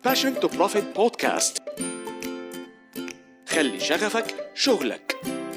Passion to Profit Podcast خلي شغفك شغلك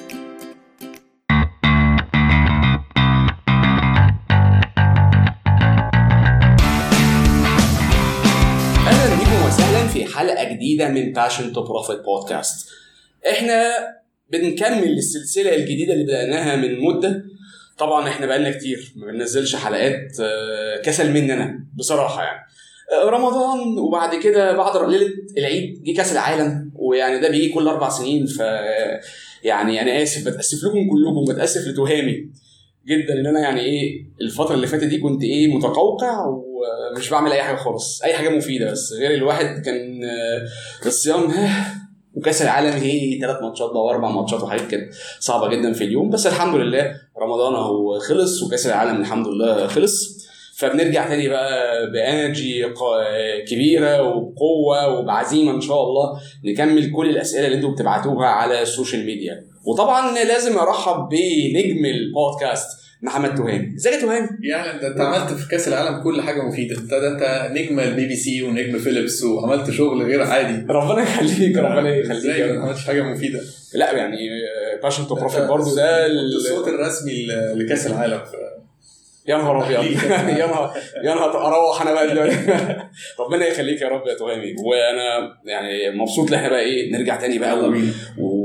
اهلا بيكم وسهلا في حلقه جديده من باشن تو بروفيت بودكاست احنا بنكمل السلسله الجديده اللي بدأناها من مده طبعا احنا بقالنا كتير ما بننزلش حلقات آه، كسل مننا بصراحه يعني آه، رمضان وبعد كده بعد ليله العيد جه كاس العالم ويعني ده بيجي كل اربع سنين ف يعني انا اسف بتاسف لكم كلكم بتاسف لتهامي جدا ان انا يعني ايه الفتره اللي فاتت دي كنت ايه متقوقع ومش بعمل اي حاجه خالص اي حاجه مفيده بس غير الواحد كان آه، الصيام وكاس العالم هي ثلاث ماتشات بقى واربع ماتشات وحاجات كده صعبه جدا في اليوم بس الحمد لله رمضان اهو خلص وكاس العالم الحمد لله خلص فبنرجع تاني بقى بانرجي ق- كبيره وبقوه وبعزيمه ان شاء الله نكمل كل الاسئله اللي انتم بتبعتوها على السوشيال ميديا وطبعا لازم ارحب بنجم البودكاست محمد تهامي ازيك يا تهامي يعني ده انت عملت في كاس العالم كل حاجه مفيده انت ده انت نجم البي بي سي ونجم فيليبس وعملت شغل غير عادي ربنا يخليك ربنا ازاي ما يخليك عملتش حاجه مفيده لا يعني باشن تو بروفيت برضه ده ال- الصوت الرسمي ل- لكاس العالم ف... يا نهار ابيض خليك. يا نهار يا نهار اروح انا بقى دلوقتي ربنا يخليك يا رب يا تهامي وانا يعني مبسوط ان احنا بقى ايه نرجع تاني بقى يلا و- بينا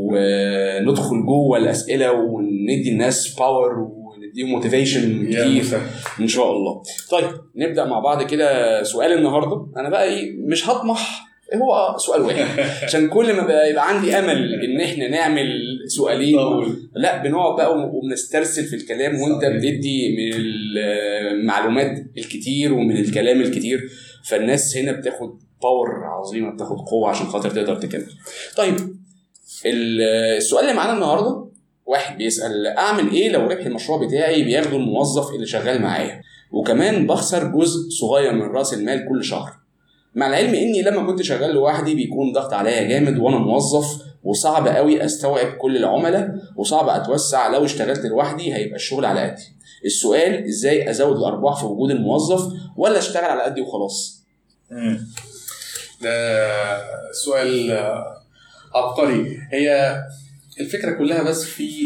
وندخل جوه الاسئله وندي الناس باور ونديهم موتيفيشن يا كتير مسهل. ان شاء الله طيب نبدا مع بعض كده سؤال النهارده انا بقى ايه مش هطمح هو سؤال واحد عشان كل ما بقى يبقى عندي امل ان احنا نعمل سؤالين طول. لا بنقعد بقى وبنسترسل في الكلام وانت صحيح. بتدي من المعلومات الكتير ومن الكلام الكتير فالناس هنا بتاخد باور عظيمه بتاخد قوه عشان خاطر تقدر تكمل. طيب ال- السؤال اللي معانا النهارده واحد بيسال اعمل ايه لو ربح المشروع بتاعي بياخده الموظف اللي شغال معايا وكمان بخسر جزء صغير من راس المال كل شهر مع العلم اني لما كنت شغال لوحدي بيكون ضغط عليا جامد وانا موظف وصعب قوي استوعب كل العملاء وصعب اتوسع لو اشتغلت لوحدي هيبقى الشغل على قدي السؤال ازاي ازود الارباح في وجود الموظف ولا اشتغل على قدي وخلاص مم. ده سؤال آه، عبقري هي الفكره كلها بس في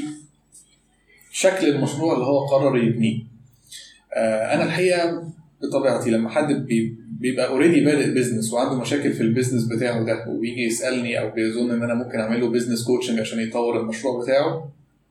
شكل المشروع اللي هو قرر يبنيه آه، انا الحقيقه بطبيعتي لما حد بي- بيبقى اوريدي بادئ بيزنس وعنده مشاكل في البيزنس بتاعه ده وبيجي يسالني او بيظن ان انا ممكن اعمل له بيزنس كوتشنج عشان يطور المشروع بتاعه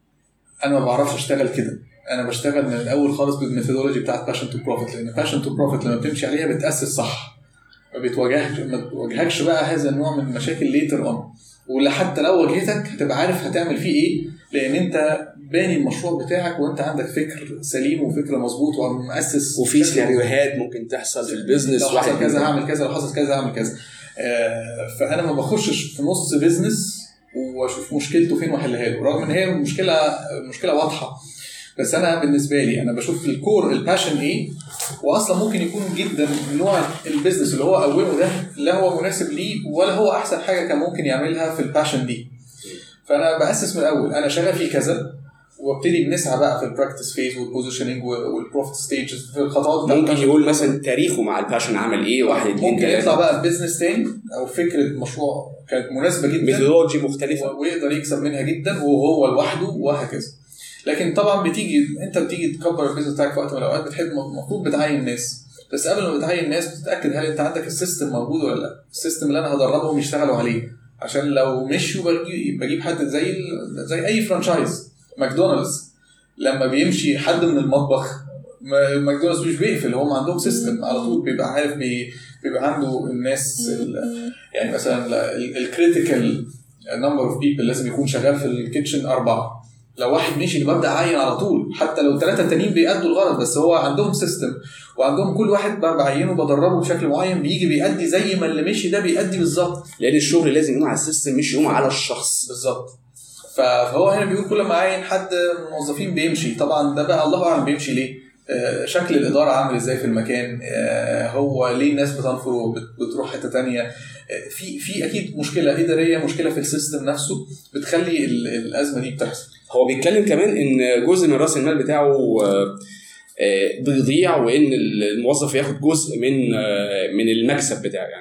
انا ما بعرفش اشتغل كده انا بشتغل من الاول خالص بالميثودولوجي بتاعت باشن تو بروفيت لان باشن تو بروفيت لما بتمشي عليها بتاسس صح ما بتواجهش ما بتواجهكش بقى هذا النوع من المشاكل ليتر اون ولا حتى لو واجهتك هتبقى عارف هتعمل فيه ايه لان انت باني المشروع بتاعك وانت عندك فكر سليم وفكر مظبوط ومؤسس وفي بشكل سيناريوهات ممكن تحصل في البيزنس لو حصل كذا هعمل كذا لو حصل كذا هعمل كذا آه، فانا ما بخشش في نص بيزنس واشوف مشكلته فين واحلها له رغم ان هي مشكله مشكله واضحه بس انا بالنسبه لي انا بشوف الكور الباشن ايه واصلا ممكن يكون جدا نوع البيزنس اللي هو قومه ده لا هو مناسب ليه ولا هو احسن حاجه كان ممكن يعملها في الباشن دي فانا باسس من الاول انا شغفي كذا وابتدي بنسعى بقى في البراكتس فيز والبوزيشننج والبروفيت ستيجز في الخطوات بتاعت ممكن الباشن. يقول مثلا تاريخه مع الباشن عمل ايه واحد اتنين ممكن يطلع تلاته بقى بزنس تاني او فكره مشروع كانت مناسبه جدا ميثودولوجي مختلفه و- ويقدر يكسب منها جدا وهو لوحده وهكذا لكن طبعا بتيجي انت بتيجي تكبر البيزنس بتاعك في وقت من الاوقات بتحب المفروض بتعين ناس بس قبل ما بتعين ناس بتتاكد هل انت عندك السيستم موجود ولا لا السيستم اللي انا هدربهم يشتغلوا عليه عشان لو مشوا بجيب, بجيب حد زي ال- زي اي فرانشايز ماكدونالدز لما بيمشي حد من المطبخ ما- ماكدونالدز مش بيقفل هم عندهم سيستم على طول بيبقى عارف بي بيبقى عنده الناس ال- يعني مثلا الكريتيكال نمبر اوف بيبل لازم يكون شغال في الكيتشن اربعه لو واحد مشي اللي ببدا اعين على طول حتى لو ثلاثه تانيين بيأدوا الغرض بس هو عندهم سيستم وعندهم كل واحد بقى بعينه بدربه بشكل معين بيجي بيأدي زي ما اللي مشي ده بيأدي بالظبط لان الشغل لازم يقوم على السيستم مش يقوم على الشخص بالظبط ف- فهو هنا بيقول كل ما عين حد من الموظفين بيمشي طبعا ده بقى الله اعلم بيمشي ليه آه، شكل الاداره عامل ازاي في المكان آه، هو ليه الناس بتنفر وبتروح حته تانية آه، في في اكيد مشكله اداريه مشكله في السيستم نفسه بتخلي ال- الازمه دي بتحصل هو بيتكلم كمان ان جزء من راس المال بتاعه آه، آه، بيضيع وان الموظف ياخد جزء من آه، من المكسب بتاعه يعني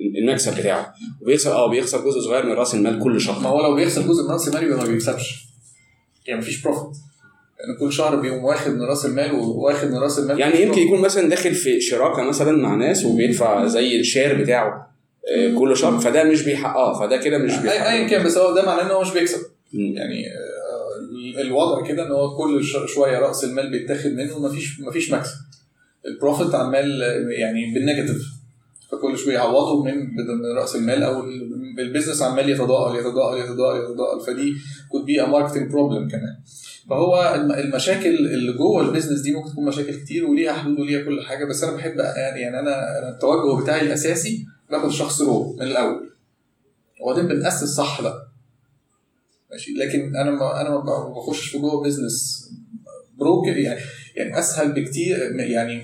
المكسب بتاعه وبيخسر اه بيخسر جزء صغير من راس المال كل ما شهر هو لو بيخسر جزء من راس المال يبقى ما بيكسبش يعني مفيش بروفيت لان كل شهر بيقوم واخد من راس المال وواخد من راس المال يعني مفيش يمكن profit. يكون مثلا داخل في شراكه مثلا مع ناس وبيدفع زي الشير بتاعه آه، كل شهر فده مش بيحققها فده كده مش أي- بيحقق ايا كان بس هو ده معناه ان هو مش بيكسب مم. يعني آه، الوضع كده ان هو كل ش- شويه راس المال بيتاخد منه ومفيش مفيش مكسب البروفيت عمال آه، يعني بالنيجاتيف فكل شويه يعوضوا من من راس المال او ال- البيزنس عمال يتضاءل يتضاءل يتضاءل يتضاءل فدي could be a marketing problem كمان فهو الم- المشاكل اللي جوه البيزنس دي ممكن تكون مشاكل كتير وليها حدود وليها كل حاجه بس انا بحب يعني يعني انا أنا التوجه بتاعي الاساسي باخد الشخص رو من الاول وبعدين بنأسس صح بقى ماشي لكن انا ما انا ما بخشش في جوه بيزنس بروك يعني يعني اسهل بكتير يعني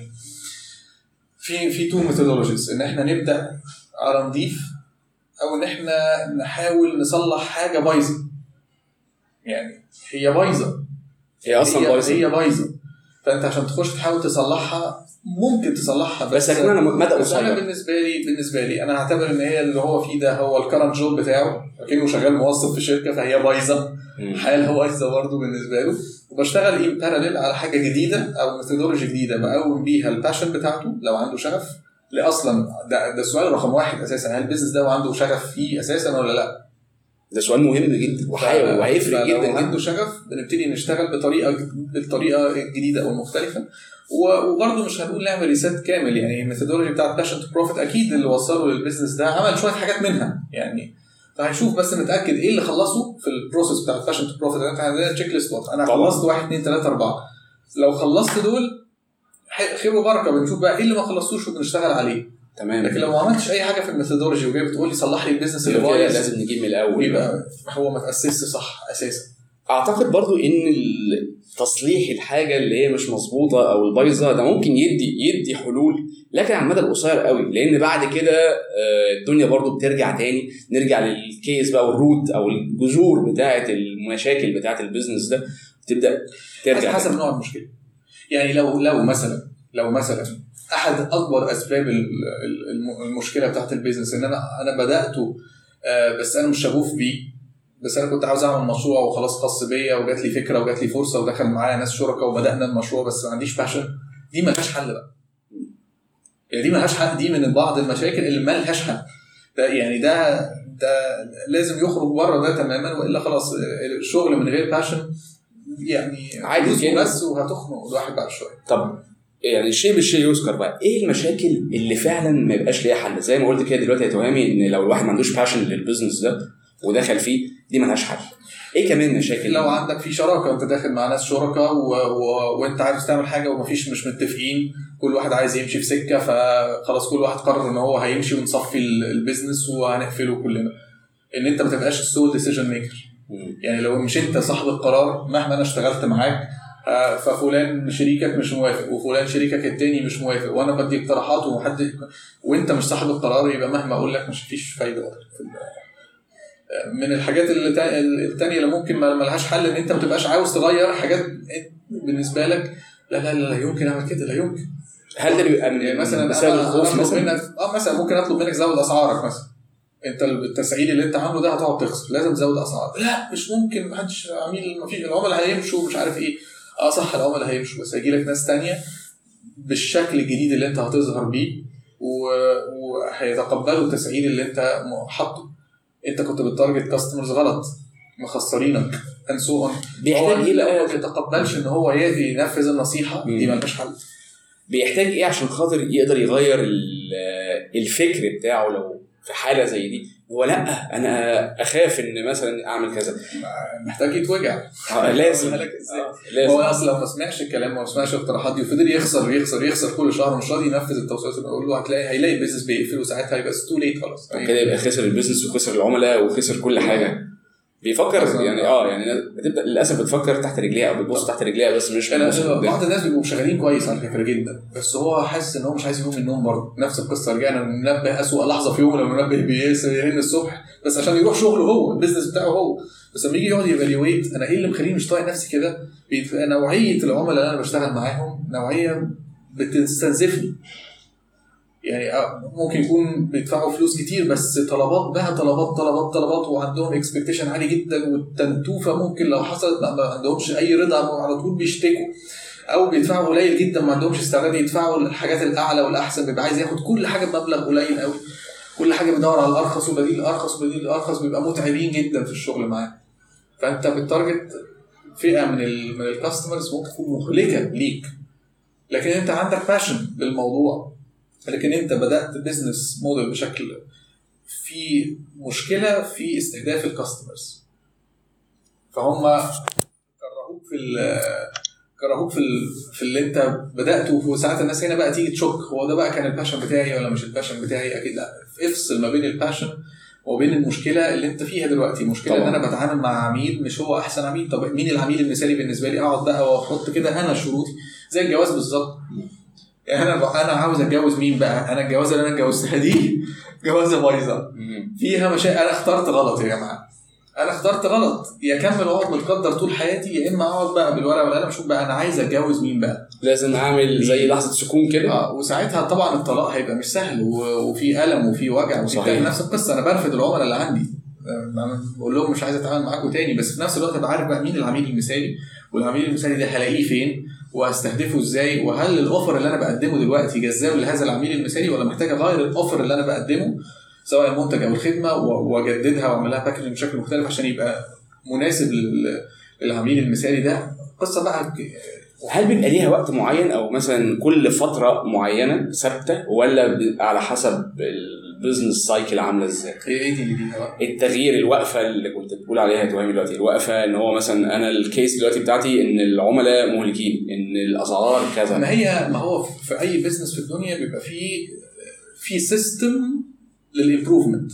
في في تو ميثودولوجيز ان احنا نبدا على نضيف او ان احنا نحاول نصلح حاجه بايظه يعني هي بايظه هي اصلا هي- بايظه هي بايظه فانت عشان تخش تحاول تصلحها ممكن تصلحها بس هتكون انا مدى بس انا قصير بالنسبه لي بالنسبه لي انا هعتبر ان هي اللي هو فيه ده هو الكرنت جوب بتاعه كأنه شغال موظف في شركه فهي بايظه مم. حاله بايظه برضه بالنسبه له وبشتغل ايه باراليل على حاجه جديده او ميثودولوجي جديده بقوم بيها الباشن بتاعته لو عنده شغف لا اصلا ده ده السؤال رقم واحد اساسا هل البيزنس ده عنده شغف فيه اساسا ولا لا؟ ده سؤال مهم جدا وحي- وهيفرق فلو جدا عنده جدا شغف بنبتدي نشتغل بطريقه بالطريقه الجديده او المختلفه و- وبرضه مش هنقول نعمل ريسيت كامل يعني الميثودولوجي بتاعت باشن تو بروفيت اكيد اللي وصله للبيزنس ده عمل شويه حاجات منها يعني فهنشوف بس نتاكد ايه اللي خلصه في البروسيس بتاعت باشن تو بروفيت احنا عندنا تشيك ليست انا طبعا. خلصت واحد اثنين ثلاثه اربعه لو خلصت دول ح- خير وبركه بنشوف بقى ايه اللي ما خلصتوش وبنشتغل عليه تمام لكن لو ما عملتش اي حاجه في الميثودولوجي وجاي بتقول لي صلح لي البيزنس اللي يبقى كده بايظ لازم نجيب من الاول يبقى هو ما تاسسش صح اساسا اعتقد برضو ان ال- تصليح الحاجه اللي هي مش مظبوطه او البايظه ده ممكن يدي يدي حلول لكن على المدى القصير قوي لان بعد كده آه، الدنيا برضو بترجع تاني نرجع للكيس بقى والروت او الجذور بتاعه المشاكل بتاعه البيزنس ده تبدا ترجع حسب تاني. نوع المشكله يعني لو لو مثلا لو مثلا احد اكبر اسباب ال- ال- الم- المشكله بتاعت البيزنس ان انا انا بداته آه، بس انا مش شغوف بيه بس انا كنت عاوز اعمل مشروع وخلاص خاص بيا وجات لي فكره وجات لي فرصه ودخل معايا ناس شركاء وبدانا المشروع بس ما عنديش باشن دي ملهاش حل بقى يعني دي ملهاش حل دي من بعض المشاكل اللي ملهاش حل ده يعني ده ده لازم يخرج بره ده تماما والا خلاص الشغل من غير باشن يعني عادي فلوس كده. بس وهتخنق الواحد بعد شويه طب يعني الشيء بالشيء يذكر بقى ايه المشاكل اللي فعلا ما يبقاش ليها حل زي ما قلت كده دلوقتي يا تهامي ان لو الواحد ما عندوش باشن للبيزنس ده ودخل فيه دي ملهاش حل ايه كمان مشاكل لو عندك في شراكه انت داخل مع ناس شركاء و... و... وانت عايز تعمل حاجه ومفيش مش متفقين كل واحد عايز يمشي في سكه فخلاص كل واحد قرر ان هو هيمشي ونصفي ال- البيزنس وهنقفله كلنا ان انت ما تبقاش السول ديسيجن ميكر مم. يعني لو مش انت صاحب القرار مهما انا اشتغلت معاك آه، ففلان شريكك مش موافق وفلان شريكك التاني مش موافق وانا بدي اقتراحات وحد وانت مش صاحب القرار يبقى مهما اقول لك مش فيش فايده في ال- آه، من الحاجات اللي تا- التانية اللي ممكن ما ما لهاش حل ان انت ما تبقاش عاوز تغير حاجات بالنسبه لك لا لا لا, لا يمكن اعمل كده لا يمكن هل ده بيبقى من يعني مثلا بسبب انا أنا الخوف اطلب مثلا منك اه مثلا ممكن اطلب منك زود اسعارك مثلا انت التسعير اللي انت عامله ده هتقعد تخسر لازم تزود اسعار لا مش ممكن محدش عميل ما فيش العملاء هيمشوا مش عارف ايه اه صح العملاء هيمشوا بس هيجي لك ناس تانية بالشكل الجديد اللي انت هتظهر بيه و- وهيتقبلوا التسعير اللي انت م- حاطه انت كنت بتارجت كاستمرز غلط مخسرينك and so on بيحتاج هو ايه لو بقى ما بيتقبلش ان هو يجي ينفذ النصيحه دي مم. ملهاش حل بيحتاج ايه عشان خاطر يقدر يغير ال- الفكر بتاعه لو في حاله زي دي هو لا انا اخاف ان مثلا اعمل كذا محتاج يتوجع آه، لازم أقولها لك إزاي؟ آه، هو لازم اصلا لو ما سمعش الكلام وما سمعش الاقتراحات دي وفضل يخسر يخسر يخسر كل شهر مش راضي ينفذ التوصيات اللي بقول له هتلاقي هيلاقي البيزنس بيقفل وساعتها هيبقى تو ليت خلاص كده يبقى خسر البيزنس وخسر العملاء وخسر كل حاجه بيفكر أصلاً. يعني اه يعني بتبدا للاسف بتفكر تحت رجليها او بتبص تحت رجليها بس مش انا بتبص قدام. بعض الناس بيبقوا شغالين كويس على فكره جدا بس هو حاسس ان هو مش عايز يقوم من النوم برضه نفس القصه رجعنا ننبه اسوء لحظه في يوم لما المنبه بيس- بيرن الصبح بس عشان يروح شغله هو البيزنس بتاعه هو بس لما يجي يقعد يفاليويت انا ايه اللي مخليني مش طايق نفسي كده بيبقى نوعيه العملاء اللي انا بشتغل معاهم نوعيه بتستنزفني يعني آه، ممكن يكون بيدفعوا فلوس كتير بس طلبات بقى طلبات طلبات طلبات وعندهم اكسبكتيشن عالي جدا والتنتوفه ممكن لو حصلت ما ما عندهمش اي رضا على طول بيشتكوا او بيدفعوا قليل جدا ما عندهمش استعداد يدفعوا الحاجات الاعلى والاحسن بيبقى عايز ياخد كل حاجه بمبلغ قليل قوي كل حاجه بيدور على الارخص وبديل الارخص وبديل الارخص بيبقى متعبين جدا في الشغل معاه فانت بتارجت فئه من ال من الكاستمرز ممكن تكون مهلكه ليك لكن انت عندك باشن بالموضوع لكن انت بدات بزنس موديل بشكل في مشكله في استهداف الكاستمرز فهم كرهوك في ال كرهوك في ال... في اللي انت بداته وساعات الناس هنا بقى تيجي تشك هو ده بقى كان الباشن بتاعي ولا مش الباشن بتاعي اكيد لا افصل ما بين الباشن وبين المشكله اللي انت فيها دلوقتي مشكله طبعا. ان انا بتعامل مع عميل مش هو احسن عميل طب مين العميل المثالي بالنسبه لي اقعد بقى واحط كده انا شروطي زي الجواز بالظبط يعني انا انا عاوز اتجوز مين بقى انا الجوازه اللي انا اتجوزتها دي جوازه بايظه فيها مشاكل انا اخترت غلط يا جماعه انا اخترت غلط يا اكمل واقعد متقدر طول حياتي يا اما اقعد بقى بالورقه والقلم اشوف بقى انا عايز اتجوز مين بقى لازم اعمل زي لحظه سكون كده اه وساعتها طبعا الطلاق هيبقى مش سهل و- وفي الم وفي وجع وفي صحيح. بتاع. نفس القصه انا برفض العملاء اللي عندي آه، بقول لهم مش عايز اتعامل معاكم تاني بس في نفس الوقت ابقى عارف بقى مين العميل المثالي والعميل المثالي ده هلاقيه فين وهستهدفه ازاي وهل الاوفر اللي انا بقدمه دلوقتي جذاب لهذا العميل المثالي ولا محتاج اغير الاوفر اللي انا بقدمه سواء المنتج او الخدمه و- واجددها واعمل لها باكجنج بشكل مختلف عشان يبقى مناسب لل- للعميل المثالي ده قصه بقى ك- هل بيبقى ليها وقت معين او مثلا كل فتره معينه ثابته ولا بيبقى على حسب البيزنس سايكل عامله ازاي؟ هي ايه دي اللي ليها بقى التغيير الوقفه اللي كنت بتقول عليها يا تهامي دلوقتي الوقفه ان هو مثلا انا الكيس دلوقتي بتاعتي ان العملاء مهلكين ان الاسعار ما كذا هي ما هو في اي بزنس في الدنيا بيبقى فيه في سيستم للامبروفمنت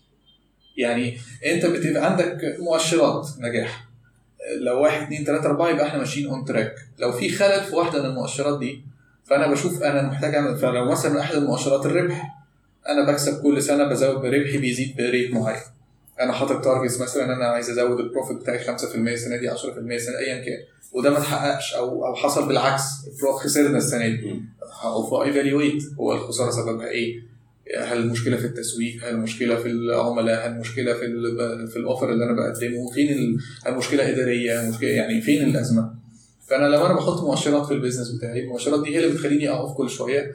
يعني انت بتبقى عندك مؤشرات نجاح لو واحد اثنين ثلاثة أربعة يبقى احنا ماشيين اون تراك لو في خلل في واحدة من المؤشرات دي فأنا بشوف أنا محتاج أعمل فلو مثلا أحد المؤشرات الربح أنا بكسب كل سنة بزود بربحي بيزيد بريت معين أنا حاطط تارجتس مثلا أنا عايز أزود البروفيت بتاعي 5% السنة دي 10% السنة أيا كان وده ما اتحققش أو أو حصل بالعكس خسرنا السنة دي او ايفالويت هو الخساره سببها ايه؟ هل المشكله في التسويق؟ هل المشكله في العملاء؟ هل المشكله في ال في الاوفر اللي انا بقدمه؟ فين ال- هل المشكله اداريه؟ مشكله يعني فين الازمه؟ فانا لما انا بحط مؤشرات في البيزنس بتاعي المؤشرات دي هي اللي بتخليني اقف كل شويه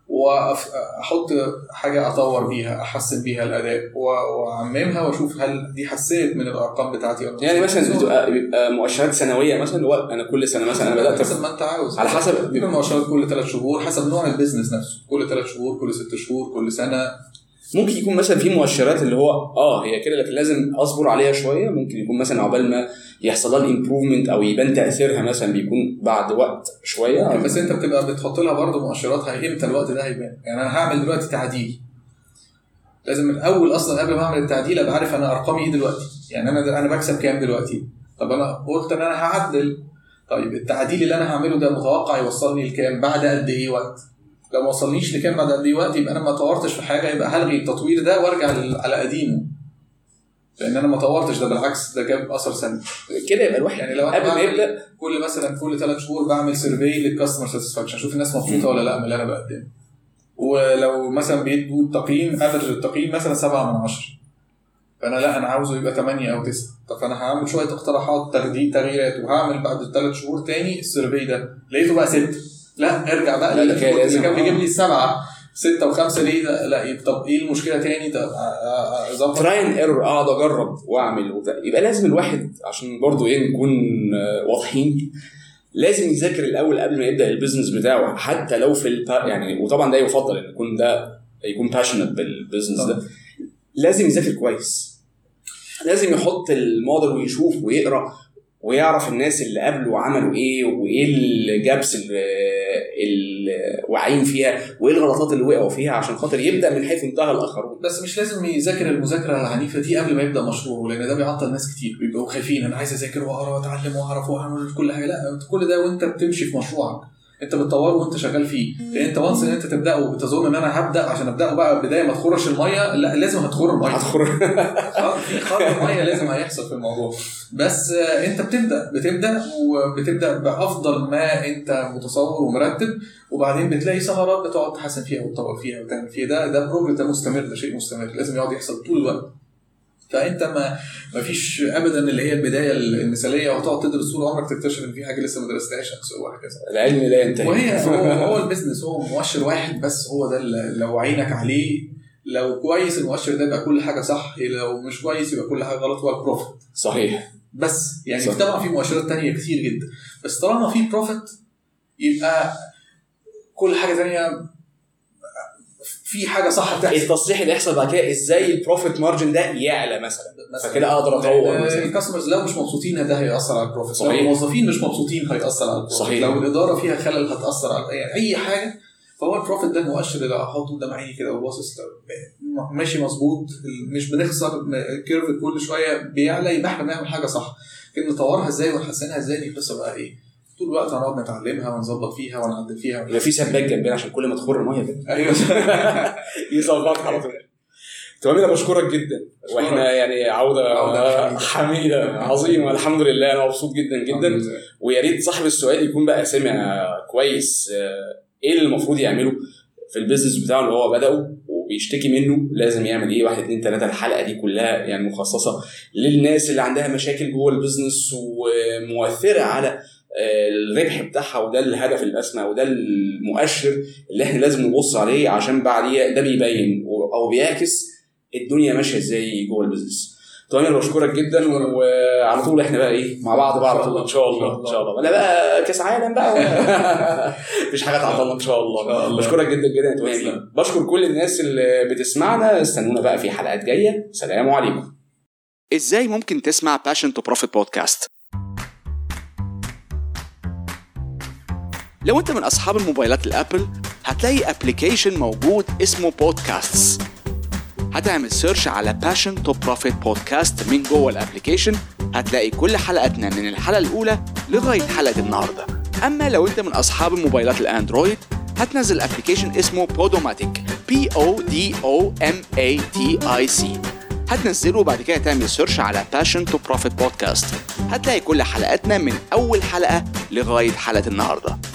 واحط حاجه اطور بيها احسن بيها الاداء و- واعممها واشوف هل دي حسنت من الارقام بتاعتي ولا يعني مثلا بتبقى بيبقى مؤشرات سنويه مثلا اللي هو انا كل سنه مثلا انا بدات حسب ما انت عاوز على حسب بيبقى مؤشرات كل ثلاث شهور حسب نوع البيزنس نفسه كل ثلاث شهور كل ست شهور كل سنه ممكن يكون مثلا في مؤشرات اللي هو اه هي كده لكن لازم اصبر عليها شويه ممكن يكون مثلا عقبال ما يحصل لها الامبروفمنت او يبان تاثيرها مثلا بيكون بعد وقت شويه بس انت بتبقى بتحط لها برضه مؤشراتها امتى الوقت ده هيبان يعني انا هعمل دلوقتي تعديل لازم من اول اصلا قبل ما اعمل التعديل ابقى عارف انا ارقامي ايه دلوقتي يعني انا انا بكسب كام دلوقتي طب انا قلت ان انا هعدل طيب التعديل اللي انا هعمله ده متوقع يوصلني لكام بعد قد ايه وقت لو ما وصلنيش لكام بعد قد ايه وقت يبقى انا ما طورتش في حاجه يبقى هلغي التطوير ده وارجع لل- على قديمه لان انا ما طورتش ده بالعكس ده جاب اثر سلبي كده يبقى الواحد يعني لو أنا قبل ما بعمل- يبدا كل مثلا كل ثلاث شهور بعمل سيرفي للكاستمر ساتسفاكشن اشوف الناس مبسوطه ولا لا من اللي انا بقدمه ولو مثلا بيدوا التقييم افرج التقييم مثلا 7 من 10 فانا لا انا عاوزه يبقى 8 او 9 طب فانا هعمل شويه اقتراحات تغيير تغييرات وهعمل بعد الثلاث شهور تاني السيرفي ده لقيته بقى 6 لا ارجع بقى لا، ده كده اللي لازم- كان بيجيب آه. لي السبعه ستة وخمسة ليه ده لا يبقى طب ايه المشكلة تاني طب أ- أ- اظبط تراي اند ايرور اقعد اجرب واعمل وبتاع. يبقى لازم الواحد عشان برضو ايه نكون آه، واضحين لازم يذاكر الاول قبل ما يبدا البيزنس بتاعه حتى لو في الب... يعني وطبعا ده يفضل ان يكون ده يكون باشنت بالبيزنس ده لازم يذاكر كويس لازم يحط الموديل ويشوف ويقرا ويعرف الناس اللي قبله عملوا ايه وايه الجابس اللي, اللي واعيين فيها وايه الغلطات اللي وقعوا فيها عشان خاطر يبدا من حيث انتهى الاخرون بس مش لازم يذاكر المذاكره العنيفه دي قبل ما يبدا مشروعه لان ده بيعطل ناس كتير بيبقوا خايفين انا عايز اذاكر واقرا واتعلم واعرف واعمل كل حاجه لا انت كل ده وانت بتمشي في مشروعك انت بتطوره وانت شغال فيه لان انت وانس ان انت تبداه بتظن ان انا هبدا عشان ابداه بقى بدايه ما تخرش الميه لا لازم هتخر الميه هدخل خ- في خرج الميه لازم هيحصل في الموضوع بس آه، انت بتبدا بتبدا وبتبدا بافضل ما انت متصور ومرتب وبعدين بتلاقي ثغرات بتقعد تحسن فيها وتطور فيها وتعمل فيها ده ده بروجرس ده مستمر ده شيء مستمر لازم يقعد يحصل طول الوقت فانت ما ما فيش ابدا اللي هي البدايه المثاليه وتقعد تدرس طول عمرك تكتشف ان في حاجه لسه ما درستهاش وهكذا العلم لا ينتهي وهي هو, هو البيزنس هو مؤشر واحد بس هو ده اللي لو عينك عليه لو كويس المؤشر ده يبقى كل حاجه صح لو مش كويس يبقى كل حاجه غلط هو البروفيت صحيح بس يعني صح. طبعا في مؤشرات تانية كتير جدا بس طالما في بروفيت يبقى كل حاجه تانية في حاجه صح بتحصل التصحيح اللي يحصل بعد كده ازاي البروفيت مارجن ده يعلى مثلا مثلا. فكده اقدر اطور مثلا الكاستمرز لو مش مبسوطين ده هيأثر على البروفيت لو صحيح. الموظفين مش مبسوطين هيأثر على البروفيت صحيح. لو الاداره فيها خلل هتأثر على يعني اي حاجه فهو البروفيت ده المؤشر اللي احطه قدام عيني كده وباصص لو ماشي مظبوط مش بنخسر كيرف كل شويه بيعلى يبقى احنا بنعمل حاجه صح لكن نطورها ازاي ونحسنها ازاي دي قصه بقى ايه طول الوقت هنقعد نتعلمها ونظبط فيها ونعدل فيها يبقى في سباك جنبنا عشان كل ما تخر ميه كده ايوه يظبطها على طول تمام انا بشكرك جدا واحنا يعني عوده عودة حميده عظيمه الحمد لله انا مبسوط جدا جدا ويا ريت صاحب السؤال يكون بقى سمع كويس آه، ايه اللي المفروض يعمله في البيزنس بتاعه اللي هو بدأه وبيشتكي منه لازم يعمل ايه واحد اتنين تلاته الحلقه دي كلها يعني مخصصه للناس اللي عندها مشاكل جوه البيزنس ومؤثره على آه، الربح بتاعها وده الهدف الاسمى وده المؤشر اللي احنا لازم نبص عليه عشان بعديه ده بيبين او بيعكس الدنيا ماشيه ازاي جوه البيزنس تمام انا بشكرك جدا وعلى طول احنا بقى ايه مع بعض بقى على طول ان شاء الله ان شاء الله ولا بقى كاس عالم بقى ولا- مفيش حاجه تعطلنا ان شاء الله إن شاء الله. بشكرك جدا جدا يا توامي تسلم. بشكر كل الناس اللي بتسمعنا استنونا بقى في حلقات جايه سلام عليكم ازاي ممكن تسمع باشن تو بروفيت بودكاست لو انت من اصحاب الموبايلات الابل هتلاقي ابلكيشن موجود اسمه بودكاستس هتعمل سيرش على باشن تو بروفيت بودكاست من جوه الابلكيشن هتلاقي كل حلقاتنا من الحلقه الاولى لغايه حلقه النهارده اما لو انت من اصحاب الموبايلات الاندرويد هتنزل ابلكيشن اسمه بودوماتيك بي او دي او ام اي تي اي سي هتنزله وبعد كده تعمل سيرش على Passion to Profit Podcast هتلاقي كل حلقاتنا من أول حلقة لغاية حلقة النهاردة